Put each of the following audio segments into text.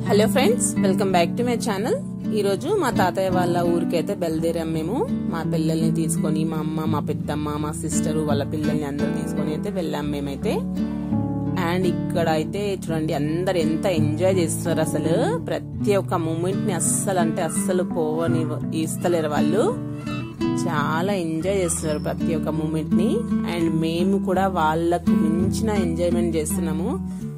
hello friends welcome back to my channel ఈరోజు మా తాతయ్య వాళ్ళ ఊరికైతే బయలుదేరాం మేము మా పిల్లల్ని తీసుకొని మా అమ్మ మా పెద్దమ్మ మా సిస్టరు వాళ్ళ పిల్లల్ని అందరూ తీసుకొని అయితే వెళ్ళాం మేమైతే అండ్ ఇక్కడ అయితే చూడండి అందరు ఎంత ఎంజాయ్ చేస్తున్నారు అసలు ప్రతి ఒక్క మూమెంట్ ని అస్సలు అంటే అస్సలు పోవని ఇస్తలేరు వాళ్ళు చాలా ఎంజాయ్ చేస్తున్నారు ప్రతి ఒక్క మూమెంట్ ని అండ్ మేము కూడా వాళ్ళకు మించిన ఎంజాయ్మెంట్ చేస్తున్నాము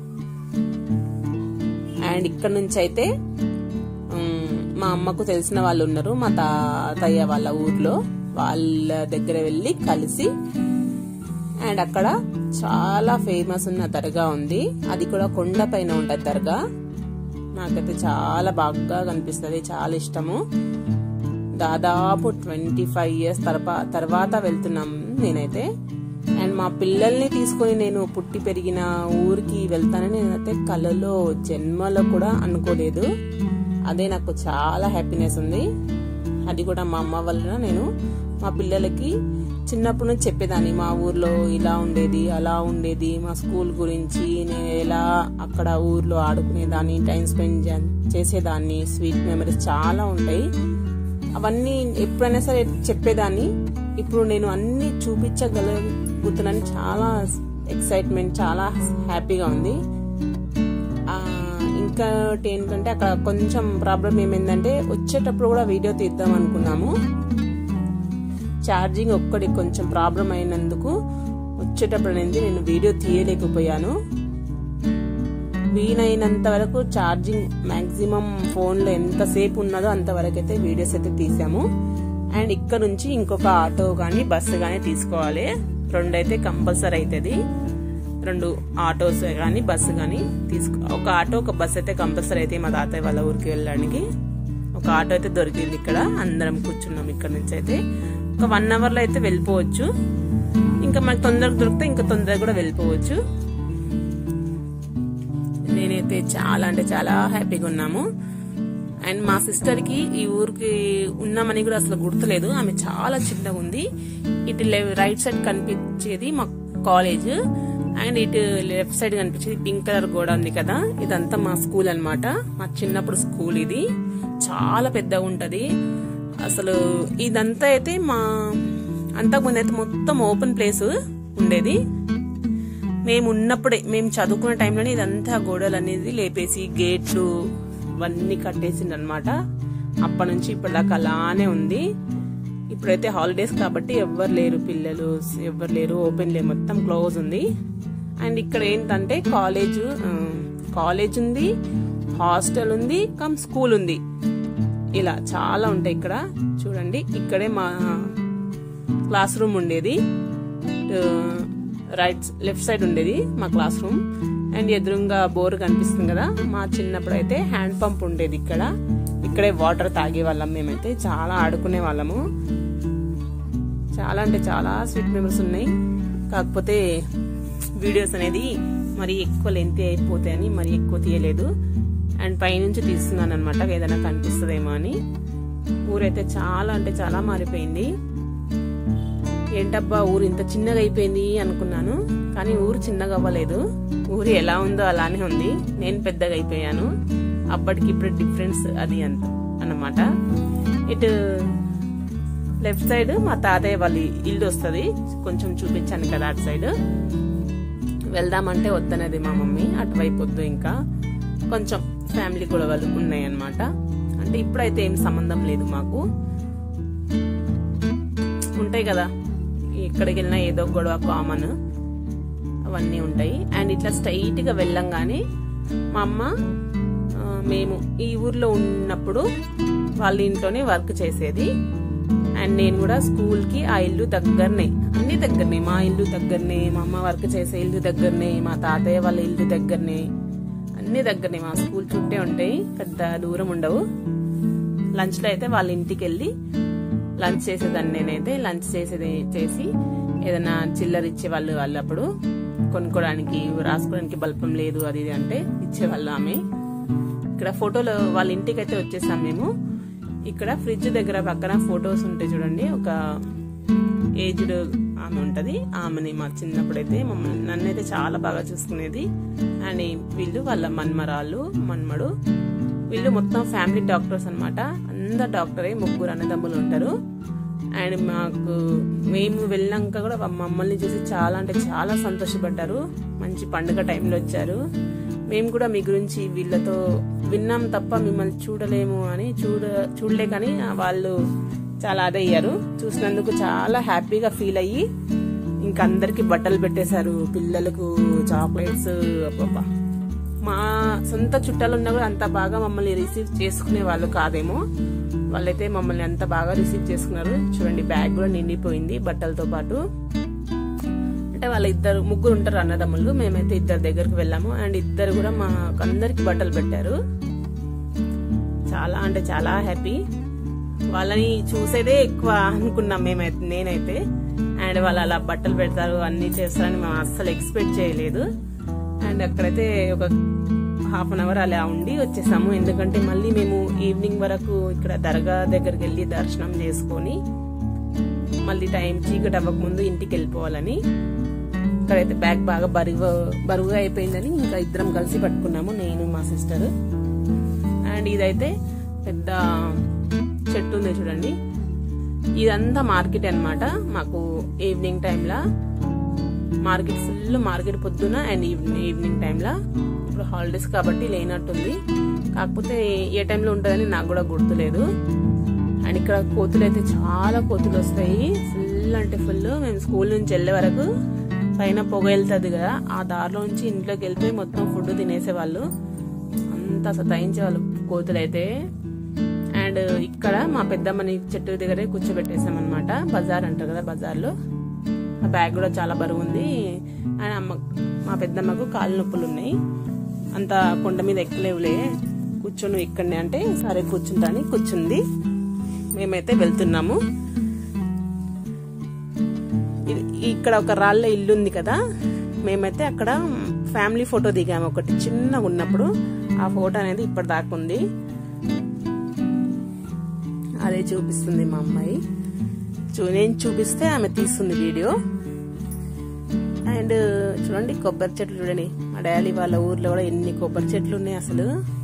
అండ్ ఇక్కడ నుంచి అయితే ఉమ్, మా అమ్మకు తెలిసిన వాళ్ళు ఉన్నారు మా తాతయ్య వాళ్ళ ఊర్లో వాళ్ళ దగ్గర వెళ్ళి కలిసి అండ్ అక్కడ చాలా ఫేమస్ ఉన్న దర్గా ఉంది అది కూడా కొండ పైన ఉంటది దర్గా నాకైతే చాలా బాగా కనిపిస్తుంది చాలా ఇష్టము దాదాపు ట్వంటీ ఫైవ్ ఇయర్స్ తర్వా తర్వాత వెళ్తున్నాం నేనైతే అండ్ మా పిల్లల్ని తీసుకొని నేను పుట్టి పెరిగిన ఊరికి వెళ్తానని నేనైతే కలలో జన్మలో కూడా అనుకోలేదు అదే నాకు చాలా హ్యాపీనెస్ ఉంది అది కూడా మా అమ్మ వలన నేను మా పిల్లలకి చిన్నప్పటి నుంచి చెప్పేదాన్ని మా ఊర్లో ఇలా ఉండేది అలా ఉండేది మా స్కూల్ గురించి నేను ఎలా అక్కడ ఊర్లో ఆడుకునేదాన్ని టైం స్పెండ్ చేసేదాన్ని స్వీట్ మెమరీస్ చాలా ఉంటాయి అవన్నీ ఎప్పుడైనా సరే చెప్పేదాన్ని ఇప్పుడు నేను అన్ని చూపించగలుగుతున్నాను చాలా ఎక్సైట్మెంట్ చాలా హ్యాపీగా ఉంది ఆ, ఇంకోటి ఏంటంటే అక్కడ కొంచెం ప్రాబ్లం ఏమైందంటే వచ్చేటప్పుడు కూడా వీడియో తీద్దాం అనుకున్నాము ఛార్జింగ్ ఒక్కటి కొంచెం ప్రాబ్లం అయినందుకు వచ్చేటప్పుడు అనేది నేను వీడియో తీయలేకపోయాను వీలైనంత వరకు ఛార్జింగ్ మాక్సిమం ఫోన్లో ఎంతసేపు ఉన్నదో అంతవరకు అయితే వీడియోస్ అయితే తీసాము అండ్ ఇక్కడ నుంచి ఇంకొక ఆటో కానీ బస్సు కానీ తీసుకోవాలి రెండు అయితే కంపల్సరీ అవుతుంది రెండు ఆటోస్ కానీ బస్సు కానీ తీసుకో ఒక ఆటో ఒక బస్సు అయితే కంపల్సరీ అయితే మా తాతయ్య వాళ్ళ ఊరికి వెళ్ళడానికి ఒక ఆటో అయితే దొరికింది ఇక్కడ అందరం కూర్చున్నాం ఇక్కడ నుంచి అయితే ఒక వన్ అవర్ లో అయితే వెళ్ళిపోవచ్చు ఇంకా మనకు తొందరగా దొరికితే ఇంకా తొందరగా కూడా వెళ్ళిపోవచ్చు నేనైతే చాలా అంటే చాలా హ్యాపీగా ఉన్నాము అండ్ మా సిస్టర్ కి ఈ ఊరికి ఉన్నామని కూడా అసలు గుర్తులేదు ఆమె చాలా చిన్నగా ఉంది ఇటు రైట్ సైడ్ కనిపించేది మా కాలేజ్ అండ్ ఇటు లెఫ్ట్ సైడ్ కనిపించేది పింక్ కలర్ గోడ ఉంది కదా ఇదంతా మా స్కూల్ అన్నమాట మా చిన్నప్పుడు స్కూల్ ఇది చాలా పెద్దగా ఉంటది అసలు ఇదంతా అయితే మా అంతకుముందు అయితే మొత్తం ఓపెన్ ప్లేస్ ఉండేది మేము ఉన్నప్పుడే మేము చదువుకున్న టైంలోనే ఇదంతా గోడలు అనేది లేపేసి గేట్లు ఇవన్నీ కట్టేసింది అనమాట అప్పటి నుంచి ఇప్పటిదాకా అలానే ఉంది ఇప్పుడైతే హాలిడేస్ కాబట్టి ఎవ్వరు లేరు పిల్లలు ఎవ్వరు లేరు ఓపెన్ లే మొత్తం క్లోజ్ ఉంది అండ్ ఇక్కడ ఏంటంటే కాలేజ్ కాలేజ్ ఉంది హాస్టల్ ఉంది కమ్ స్కూల్ ఉంది ఇలా చాలా ఉంటాయి ఇక్కడ చూడండి ఇక్కడే మా క్లాస్ రూమ్ ఉండేది రైట్ లెఫ్ట్ సైడ్ ఉండేది మా క్లాస్ రూమ్ అండ్ ఎదురుగా బోర్ కనిపిస్తుంది కదా మా చిన్నప్పుడు అయితే హ్యాండ్ పంప్ ఉండేది ఇక్కడ ఇక్కడే వాటర్ తాగే వాళ్ళం మేమైతే చాలా ఆడుకునే వాళ్ళము చాలా అంటే చాలా స్వీట్ మెమరీస్ ఉన్నాయి కాకపోతే వీడియోస్ అనేది మరి ఎక్కువ లెంత్ అయిపోతాయని మరి ఎక్కువ తీయలేదు అండ్ పైనుంచి తీస్తున్నాను అనమాట ఏదైనా కనిపిస్తుందేమో అని ఊరైతే చాలా అంటే చాలా మారిపోయింది ఏంటబ్బా ఊరు ఇంత చిన్నగా అయిపోయింది అనుకున్నాను కానీ ఊరు చిన్నగా అవ్వలేదు ఊరు ఎలా ఉందో అలానే ఉంది నేను పెద్దగా అయిపోయాను అప్పటికి ఇప్పుడు డిఫరెన్స్ అది అంత అన్నమాట ఇటు లెఫ్ట్ సైడ్ మా తాతయ్య వాళ్ళ ఇల్లు వస్తుంది కొంచెం చూపించాను కదా అటు సైడ్ వెళ్దామంటే వద్దనేది మా మమ్మీ అటువైపు వద్దు ఇంకా కొంచెం ఫ్యామిలీ గొడవలు ఉన్నాయి అన్నమాట అంటే ఇప్పుడైతే ఏం సంబంధం లేదు మాకు ఉంటాయి కదా ఎక్కడికి వెళ్ళినా ఏదో ఒక గొడవ కామన్ అవన్నీ ఉంటాయి అండ్ ఇట్లా స్ట్రైట్ గా వెళ్ళంగానే మా అమ్మ ఆ, మేము ఈ ఊర్లో ఉన్నప్పుడు వాళ్ళ ఇంట్లోనే వర్క్ చేసేది అండ్ నేను కూడా స్కూల్ కి ఆ ఇల్లు దగ్గరనే అన్ని దగ్గరనే మా ఇల్లు దగ్గరనే మా అమ్మ వర్క్ చేసే ఇల్లు దగ్గరనే మా తాతయ్య వాళ్ళ ఇల్లు దగ్గరనే అన్ని దగ్గరనే మా స్కూల్ చుట్టే ఉంటాయి పెద్ద దూరం ఉండవు లంచ్ లో అయితే వాళ్ళ ఇంటికి వెళ్ళి లంచ్ చేసేదాన్ని నేనైతే లంచ్ చేసేది చేసి ఏదైనా చిల్లర ఇచ్చేవాళ్ళు వాళ్ళు అప్పుడు కొనుక్కోడానికి రాసుకోవడానికి బల్పం లేదు అది ఇది అంటే ఇచ్చేవాళ్ళు ఆమె ఇక్కడ ఫోటోలు వాళ్ళ ఇంటికి అయితే వచ్చేసాం మేము ఇక్కడ ఫ్రిడ్జ్ దగ్గర పక్కన ఫొటోస్ ఉంటాయి చూడండి ఒక ఏజ్డ్ ఆమె ఉంటది ఆమెని మా చిన్నప్పుడైతే మమ్మల్ని నన్నైతే చాలా బాగా చూసుకునేది అండ్ వీళ్ళు వాళ్ళ మన్మరాళ్ళు మన్మడు వీళ్ళు మొత్తం ఫ్యామిలీ డాక్టర్స్ అనమాట అందరు డాక్టరే ముగ్గురు అన్నదమ్ములు ఉంటారు అండ్ మాకు మేము వెళ్ళాక కూడా మమ్మల్ని చూసి చాలా అంటే చాలా సంతోషపడ్డారు మంచి పండుగ టైంలో వచ్చారు మేము కూడా మీ గురించి వీళ్ళతో విన్నాం తప్ప మిమ్మల్ని చూడలేము అని చూడ చూడలే కానీ వాళ్ళు చాలా అదయ్యారు చూసినందుకు చాలా హ్యాపీగా ఫీల్ అయ్యి ఇంకా అందరికి బట్టలు పెట్టేశారు పిల్లలకు చాక్లెట్స్ అబ్బబ్బా మా సొంత చుట్టాలు ఉన్నా కూడా అంత బాగా మమ్మల్ని రిసీవ్ చేసుకునే వాళ్ళు కాదేమో వాళ్ళైతే మమ్మల్ని అంత బాగా రిసీవ్ చేసుకున్నారు చూడండి బ్యాగ్ కూడా నిండిపోయింది బట్టలతో పాటు అంటే వాళ్ళ ఇద్దరు ముగ్గురు ఉంటారు అన్నదమ్ములు మేమైతే ఇద్దరు దగ్గరికి వెళ్ళాము అండ్ ఇద్దరు కూడా మా అందరికి బట్టలు పెట్టారు చాలా అంటే చాలా హ్యాపీ వాళ్ళని చూసేదే ఎక్కువ అనుకున్నాం మేమైతే నేనైతే అండ్ వాళ్ళు అలా బట్టలు పెడతారు అన్ని చేస్తారని మేము అస్సలు ఎక్స్పెక్ట్ చేయలేదు అండ్ అక్కడైతే ఒక హాఫ్ అన్ అవర్ అలా ఉండి వచ్చేసాము ఎందుకంటే మళ్ళీ మేము ఈవినింగ్ వరకు ఇక్కడ దర్గా దగ్గరికి వెళ్ళి దర్శనం చేసుకొని మళ్ళీ టైం చీకటి అవ్వక ముందు ఇంటికి వెళ్ళిపోవాలని ఇక్కడైతే బ్యాగ్ బాగా బరువు బరువుగా అయిపోయిందని ఇంకా ఇద్దరం కలిసి పట్టుకున్నాము నేను మా సిస్టర్ అండ్ ఇదైతే పెద్ద చెట్టు ఉంది చూడండి ఇదంతా మార్కెట్ అన్నమాట మాకు ఈవినింగ్ టైంలో మార్కెట్ ఫుల్ మార్కెట్ పొద్దున అండ్ ఈవినింగ్ ఈవినింగ్ టైంలో ఇప్పుడు హాలిడేస్ కాబట్టి లేనట్టుంది కాకపోతే ఏ టైంలో ఉంటుందని నాకు కూడా గుర్తులేదు అండ్ ఇక్కడ కోతులు అయితే చాలా కోతులు వస్తాయి ఫుల్ అంటే ఫుల్ మేము స్కూల్ నుంచి వెళ్ళే వరకు పైన పొగ వెళ్తుంది కదా ఆ దారిలో నుంచి ఇంట్లోకి వెళ్ళిపోయి మొత్తం ఫుడ్ తినేసేవాళ్ళు అంత సతాయించేవాళ్ళు కోతులు అయితే అండ్ ఇక్కడ మా పెద్దమ్మని చెట్టు దగ్గరే కూర్చోబెట్టేసామన్నమాట బజార్ అంటారు కదా బజార్లో ఆ బ్యాగ్ కూడా చాలా బరువు ఉంది అండ్ అమ్మ మా పెద్దమ్మకు కాళ్ళు నొప్పులు ఉన్నాయి అంత కొండ మీద ఎక్కలేవులే కూర్చొని ఇక్కడనే అంటే సరే కూర్చుంటాని కూర్చుంది మేమైతే వెళ్తున్నాము ఇది ఇక్కడ ఒక రాళ్ళ ఇల్లు ఉంది కదా మేమైతే అక్కడ ఫ్యామిలీ ఫోటో దిగాము ఒకటి చిన్నగా ఉన్నప్పుడు ఆ ఫోటో అనేది ఇప్పటిదాకా ఉంది అదే చూపిస్తుంది మా అమ్మాయి చూ నేను చూపిస్తే ఆమె తీస్తుంది వీడియో అండ్ చూడండి కొబ్బరి చెట్లు చూడండి మా డాడీ వాళ్ళ ఊర్లో కూడా ఎన్ని కొబ్బరి చెట్లు ఉన్నాయి అసలు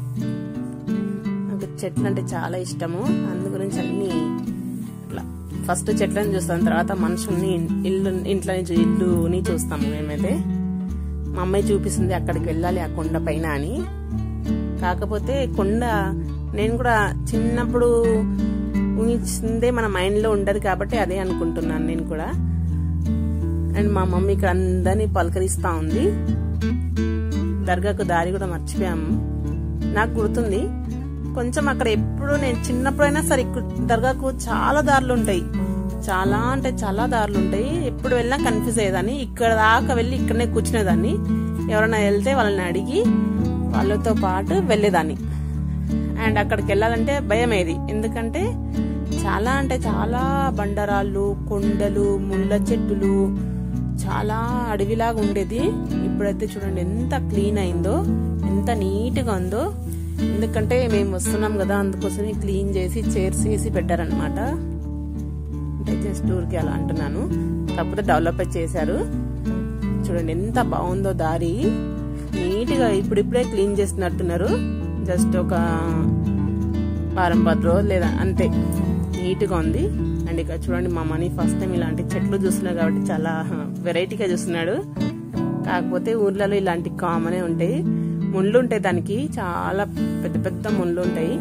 నాకు చెట్లు అంటే చాలా ఇష్టము అందు గురించి అన్ని ఇట్లా ఫస్ట్ చెట్లను చూస్తాం తర్వాత మనుషుల్ని ఇల్లు ఇంట్లో నుంచి ఇల్లుని చూస్తాము మేమైతే మా అమ్మాయి చూపిస్తుంది అక్కడికి వెళ్ళాలి ఆ కొండ పైన అని కాకపోతే కొండ నేను కూడా చిన్నప్పుడు ఊహించిందే మన మైండ్లో ఉండదు కాబట్టి అదే అనుకుంటున్నాను నేను కూడా అండ్ మా మమ్మీ ఇక్కడ అందరినీ పలకరిస్తా ఉంది దర్గాకు దారి కూడా మర్చిపోయాము నాకు గుర్తుంది కొంచెం అక్కడ ఎప్పుడు నేను చిన్నప్పుడైనా సరే ఇక్కడ దర్గాకు చాలా దారులు ఉంటాయి చాలా అంటే చాలా దారులు ఉంటాయి ఎప్పుడు వెళ్ళినా కన్ఫ్యూజ్ అయ్యేదాన్ని ఇక్కడ దాకా వెళ్ళి ఇక్కడనే కూర్చునేదాన్ని ఎవరైనా వెళ్తే వాళ్ళని అడిగి వాళ్ళతో పాటు వెళ్ళేదాన్ని అండ్ అక్కడికి వెళ్ళాలంటే భయం ఏది ఎందుకంటే చాలా అంటే చాలా బండరాళ్ళు కొండలు ముళ్ళ చెట్టులు చాలా అడవిలాగా ఉండేది ఇప్పుడైతే చూడండి ఎంత క్లీన్ అయిందో ఎంత నీట్గా ఉందో ఎందుకంటే మేము వస్తున్నాం కదా అందుకోసమే క్లీన్ చేసి చైర్స్ వేసి పెట్టారనమాట అంటే జస్ట్ ఊరికి అలా అంటున్నాను కాకపోతే డెవలప్ చేశారు చూడండి ఎంత బాగుందో దారి నీట్గా ఇప్పుడిప్పుడే క్లీన్ చేసినట్టున్నారు జస్ట్ ఒక వారం పది రోజులు లేదా అంతే నీట్గా ఉంది అండ్ ఇక్కడ చూడండి మా మనీ ఫస్ట్ టైం ఇలాంటి చెట్లు చూస్తున్నారు కాబట్టి చాలా వెరైటీగా చూస్తున్నాడు కాకపోతే ఊర్లలో ఇలాంటి కామనే ఉంటాయి ముళ్ళు ఉంటాయి దానికి చాలా పెద్ద పెద్ద ముళ్ళు ఉంటాయి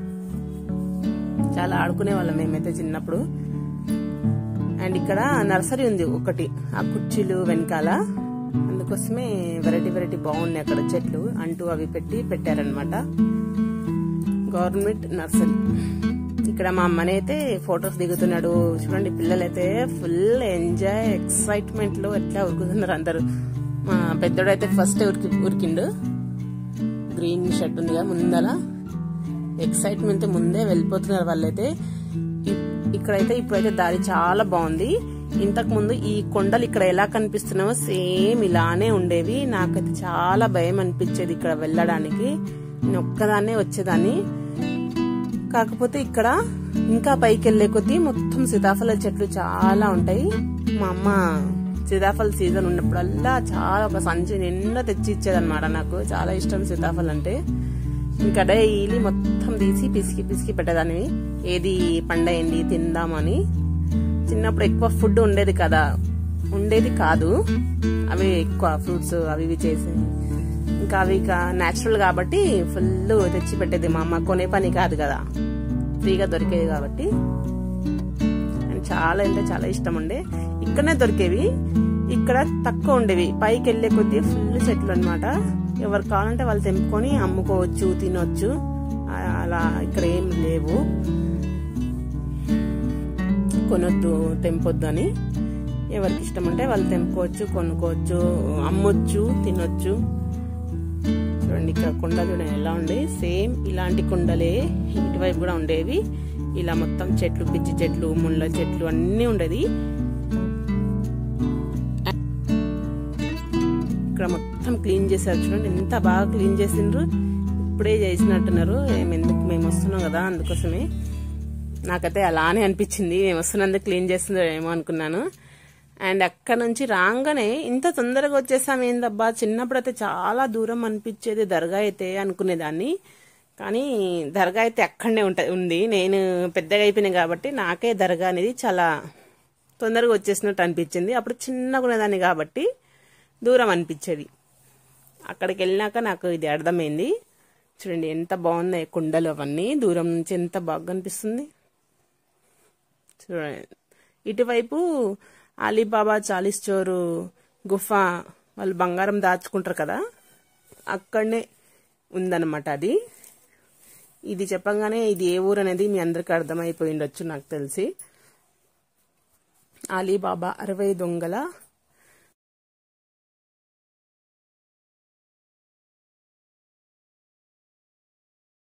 చాలా ఆడుకునే వాళ్ళం మేమైతే చిన్నప్పుడు అండ్ ఇక్కడ నర్సరీ ఉంది ఒకటి ఆ కుర్చీలు వెనకాల అందుకోసమే వెరైటీ వెరైటీ బాగున్నాయి అక్కడ చెట్లు అంటూ అవి పెట్టి పెట్టారనమాట గవర్నమెంట్ నర్సరీ ఇక్కడ మా అమ్మని అయితే ఫొటోస్ దిగుతున్నాడు చూడండి పిల్లలైతే ఫుల్ ఎంజాయ్ ఎక్సైట్మెంట్ లో ఎట్లా ఉరుకుతున్నారు అందరు మా పెద్దోడైతే ఫస్ట్ ఉరికి ఉరికిండు గ్రీన్ షర్ట్ ఉందిగా ముందల ఎక్సైట్మెంట్ ముందే వెళ్ళిపోతున్నారు వాళ్ళైతే ఇక్కడైతే ఇప్పుడైతే దారి చాలా బాగుంది ఇంతకు ముందు ఈ కొండలు ఇక్కడ ఎలా కనిపిస్తున్నావో సేమ్ ఇలానే ఉండేవి నాకైతే చాలా భయం అనిపించేది ఇక్కడ వెళ్ళడానికి నేను ఒక్కదాన్నే వచ్చేదాన్ని కాకపోతే ఇక్కడ ఇంకా పైకి వెళ్లే కొద్దీ మొత్తం సీతాఫల చెట్లు చాలా ఉంటాయి మా అమ్మ సీతాఫల సీజన్ ఉన్నప్పుడల్లా చాలా ఒక సంచి నిండా తెచ్చి ఇచ్చేదన్నమాట నాకు చాలా ఇష్టం సీతాఫలం అంటే ఇంకా డైలీ మొత్తం తీసి పిసికి పిసికి పెట్టేదాన్ని ఏది పండయింది తిందామని చిన్నప్పుడు ఎక్కువ ఫుడ్ ఉండేది కదా ఉండేది కాదు అవి ఎక్కువ ఫ్రూట్స్ అవి ఇవి చేసి ఇంకా అవి న్యాచురల్ కాబట్టి ఫుల్ తెచ్చి పెట్టేది మా అమ్మ కొనే పని కాదు కదా ఫ్రీగా దొరికేది కాబట్టి అండ్ చాలా అంటే చాలా ఇష్టం ఉండే ఇక్కడనే దొరికేవి ఇక్కడ తక్కువ ఉండేవి పైకి వెళ్లే కొద్దీ ఫుల్ చెట్లు అనమాట ఎవరు కావాలంటే వాళ్ళు తెంపుకొని అమ్ముకోవచ్చు తినొచ్చు అలా ఇక్కడ ఏం లేవు కొనొద్దు తెంపొద్దు అని ఎవరికి ఇష్టం ఉంటే వాళ్ళు తెంపుకోవచ్చు కొనుక్కోవచ్చు అమ్మొచ్చు తినొచ్చు చూడండి ఇక్కడ కుండ చూడండి ఎలా ఉండే సేమ్ ఇలాంటి కుండలే ఇటువైపు కూడా ఉండేవి ఇలా మొత్తం చెట్లు పిచ్చి చెట్లు ముళ్ళ చెట్లు అన్నీ ఉండేది ఇక్కడ మొత్తం క్లీన్ చేశారు చూడండి ఎంత బాగా క్లీన్ చేసిండ్రు ఇప్పుడే చేసినట్టున్నారు ఎందుకు మేము వస్తున్నాం కదా అందుకోసమే నాకైతే అలానే అనిపించింది మేము వస్తున్నందుకు క్లీన్ చేస్తుందో ఏమో అనుకున్నాను అండ్ అక్కడ నుంచి రాగానే ఇంత తొందరగా వచ్చేసాం ఏందబ్బా చిన్నప్పుడు అయితే చాలా దూరం అనిపించేది దర్గా అయితే అనుకునేదాన్ని కానీ దర్గా అయితే అక్కడనే ఉంట ఉంది నేను పెద్దగా అయిపోయినాయి కాబట్టి నాకే దర్గా అనేది చాలా తొందరగా వచ్చేసినట్టు అనిపించింది అప్పుడు చిన్నగా ఉన్నదాన్ని కాబట్టి దూరం అనిపించేది అక్కడికి వెళ్ళినాక నాకు ఇది అర్థమైంది చూడండి ఎంత బాగున్నాయి కుండలు అవన్నీ దూరం నుంచి ఎంత బాగా అనిపిస్తుంది చూడండి ఇటువైపు అలీబాబా చాలీస్ చోరు గుఫా వాళ్ళు బంగారం దాచుకుంటారు కదా అక్కడనే ఉందన్నమాట అది ఇది చెప్పంగానే ఇది ఏ ఊరు అనేది మీ అందరికి అర్థమైపోయి ఉండొచ్చు నాకు తెలిసి అలీబాబా అరవై దొంగల